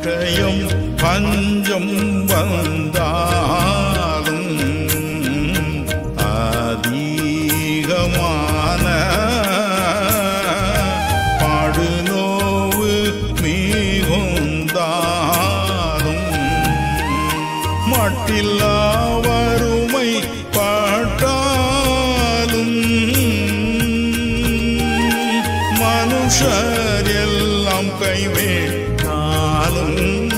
பட்டயம் பஞ்சம் வந்தாலும் அதிகமான பாடுநோவு மிகுந்தாலும் மட்டில்லா வறுமை பாட்டாலும் மனுஷர் எல்லாம் கைவேட்டாலும்